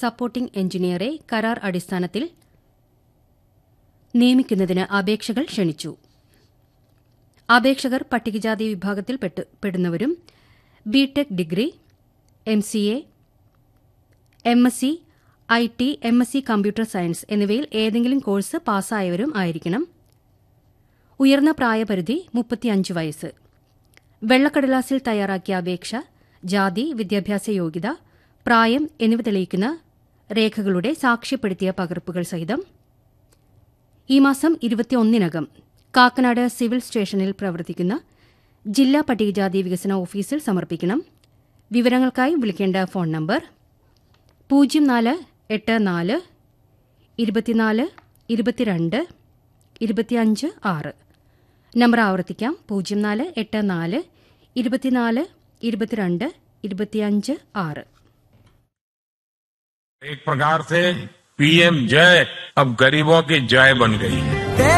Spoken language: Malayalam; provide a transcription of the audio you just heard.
സപ്പോർട്ടിംഗ് എഞ്ചിനീയറെ കരാർ അടിസ്ഥാനത്തിൽ നിയമിക്കുന്നതിന് അപേക്ഷകൾ ക്ഷണിച്ചു അപേക്ഷകർ പട്ടികജാതി വിഭാഗത്തിൽ പെട്ട്- പെടുന്നവരും B Tech degree M C A M S C I T M S C computer science എന്നിവയിൽ ഏതെങ്കിലും കോഴ്സ് പാസ്സായവരും ആയിരിക്കണം ഉയർന്ന പ്രായപരിധി മുപ്പത്തിയഞ്ച് വയസ്സ് വെള്ളക്കടലാസിൽ തയ്യാറാക്കിയ അപേക്ഷ ജാതി വിദ്യാഭ്യാസ യോഗ്യത പ്രായം എന്നിവ തെളിയിക്കുന്ന രേഖകളുടെ സാക്ഷ്യപ്പെടുത്തിയ പകർപ്പുകൾ സഹിതം ഈ മാസം ഇരുപത്തിയൊന്നിനകം കാക്കനാട് സിവിൽ സ്റ്റേഷനിൽ പ്രവർത്തിക്കുന്ന ജില്ലാ പട്ടികജാതി വികസന ഓഫീസിൽ സമർപ്പിക്കണം വിവരങ്ങൾക്കായി വിളിക്കേണ്ട ഫോൺ നമ്പർ പൂജ്യം നാല് എട്ട് നാല് ഇരുപത്തിനാല് ഇരുപത്തിരണ്ട് ഇരുപത്തിയഞ്ച് ആറ് നമ്പർ ആവർത്തിക്കാം പൂജ്യം നാല് എട്ട് നാല് ഇരുപത്തിനാല് ഇരുപത്തിരണ്ട് ഇരുപത്തിയഞ്ച് ആറ് एक प्रकार से पीएम जय अब गरीबों की जय बन गई है